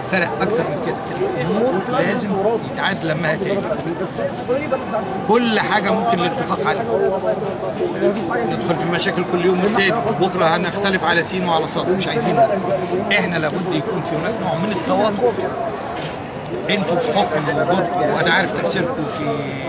فرق اكتر من كده الامور لازم يتعاد لمها تاني كل حاجه ممكن الاتفاق عليها ندخل في مشاكل كل يوم والتاني بكره هنختلف على سين وعلى صاد مش عايزين ده. احنا لابد يكون في هناك نوع من التوافق انتوا بحكم وجودكم وانا عارف تاثيركم في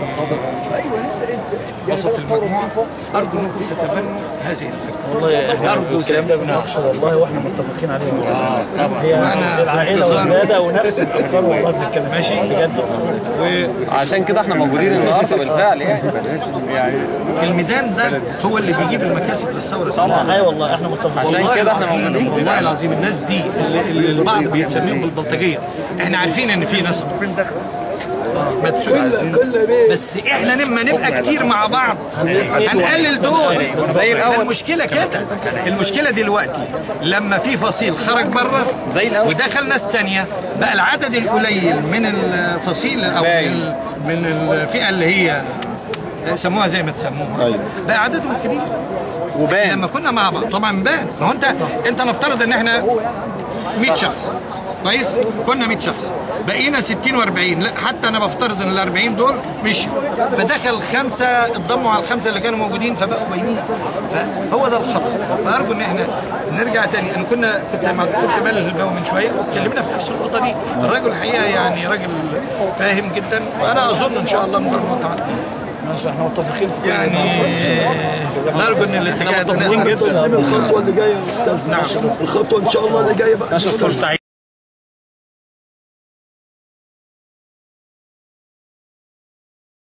وسط المجموعه ارجو انكم تتبنوا هذه الفكره والله احنا أرجو الكلام ده بنناقشه والله واحنا متفقين عليه اه طبعا هي وأنا في العائله انتظار. والولاده ونفس الافكار والله بنتكلم ماشي. بجد عشان كده احنا موجودين النهارده بالفعل يعني يعني والميدان ده هو اللي بيجيب المكاسب للثوره طبعا ايوه والله احنا متفقين عشان والله كده احنا العظيم موجودين. والله العظيم الناس دي اللي, اللي البعض بيسميهم بالبلطجيه احنا عارفين ان في ناس مدسوس بس احنا لما نبقى كتير مع بعض هنقلل دول زي الأول. المشكله كده المشكله دلوقتي لما في فصيل خرج بره زي الأول. ودخل ناس تانية بقى العدد القليل من الفصيل او من, ال- من الفئه اللي هي سموها زي ما تسموها بقى عددهم كبير وبان لما كنا مع بعض طبعا بان ما هو انت انت نفترض ان احنا 100 شخص كويس كنا 100 شخص بقينا 60 و40 لا حتى انا بفترض ان ال 40 دول مشوا فدخل خمسه اتضموا على الخمسه اللي كانوا موجودين فبقوا باينين فهو ده الخطر فارجو ان احنا نرجع تاني انا كنا كنت مع الدكتور كمال الهلباوي من شويه واتكلمنا في نفس النقطه دي الراجل الحقيقه يعني راجل فاهم جدا وانا اظن ان شاء الله مجرد ما تعالى ماشي احنا متفقين في كل يعني نرجو ان الاتجاه ده متفقين جدا الخطوه اللي جايه يا استاذ نعم. الخطوه ان شاء الله اللي جايه بقى سعيد